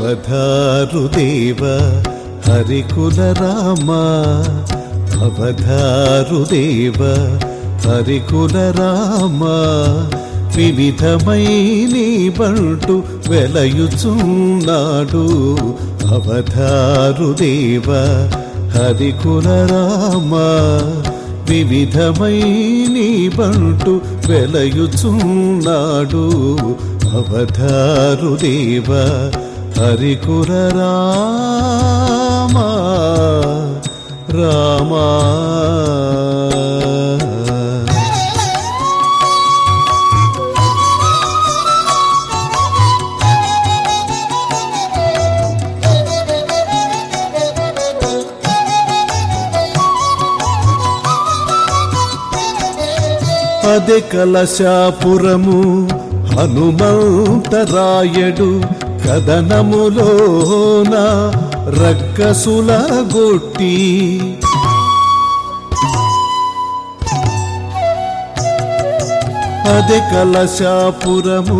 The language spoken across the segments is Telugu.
అవధారుదేవ హరికుల రామ అవధారుదేవ హరికుల రామ వివిధమై నీ బంటు వెలయుచున్నాడు అవధారుదేవ హరికుల రామ వివిధమై నీ బంటు వెలయుచున్నాడు అవధారుదేవ హరికుల రామ రామా అదే కలశాపురము హనుమంతరాయడు కదనములోన రక్కసుల గొట్టి అదే కలశాపురము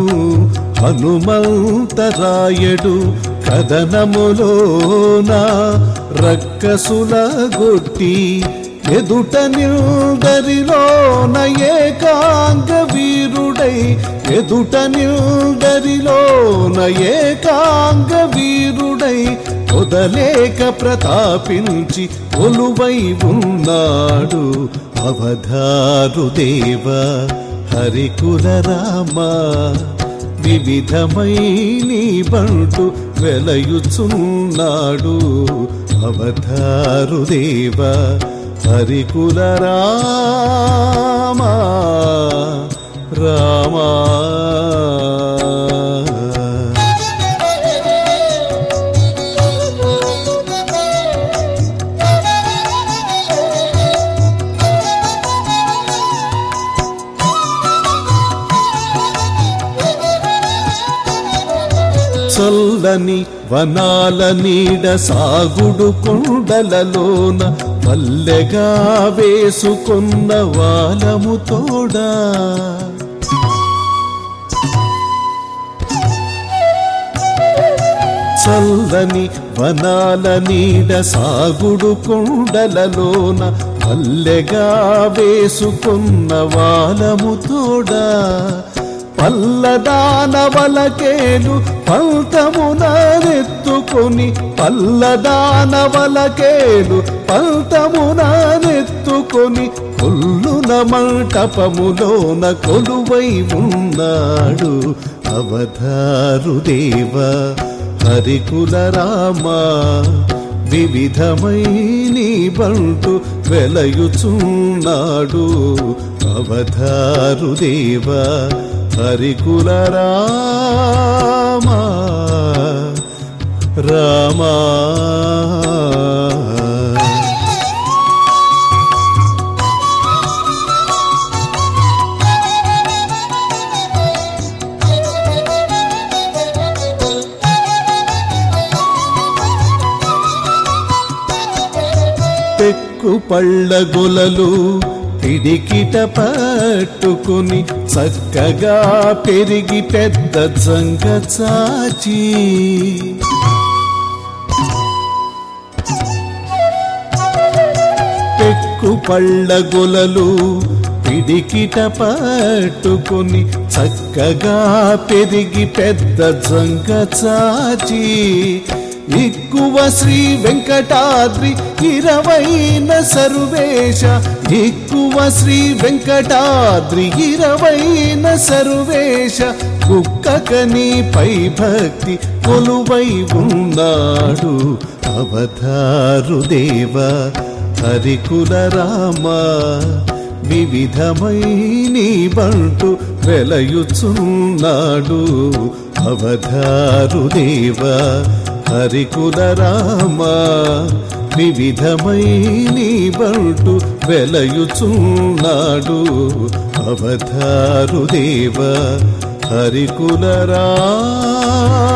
హనుమంతరాయడు కదనములోన రక్కసుల గొట్టి ఎదుట నిల్దరిలోన ఏకాంగ వీరుడై ఎదుట నిల్దరిలోన ఏకాంగ వీరుడై వదలేక ప్రతాపించి కొలువై ఉన్నాడు అవధారుదేవ హరికుల రామ వివిధమై నీ బంటు వెలయుచున్నాడు అవధారుదేవ హరికుల రామ రామా చల్లని వనాల నీడ సాగుడు కొండలలోన పల్లెగా వేసుకున్న వాలము తోడా చల్లని వనాల నీడ సాగుడు కొండలలోన పల్లెగా వేసుకున్న వాలము తోడా పల్లదానవలకేలు పంతమునెత్తుకొని పల్లదానవలకేలు పంతమునెత్తుకొని కొల్లున మంటపములోన కొలువై ఉన్నాడు అవధారుదేవ హరికుల రామ వివిధమై నీ బంటు వెలయుచున్నాడు అవధారుదేవ హరికుల రామ రామా పెక్కు పళ్ళ గొలలు పిడికిట పట్టుకుని చక్కగా పెరిగి పెద్ద జంగ చాచి పెక్కు పళ్ళ గొలలు పిడికిట పట్టుకుని చక్కగా పెరిగి పెద్ద జంగ చాచి ఎక్కువ శ్రీ వెంకటాద్రి ఇరవైన సర్వేశ ఎక్కువ శ్రీ వెంకటాద్రి ఇరవైన సర్వేశ కుక్కకని పై భక్తి కొలువై ఉన్నాడు అవధారుదేవ హరికుల రామ వివిధమై నీ బంటు వెలయుచున్నాడు అవధారుదేవ హరికుల రామ వివిధమై నీ బంటు వెలయుచున్నాడు అవధారుదేవ హరికుల రామ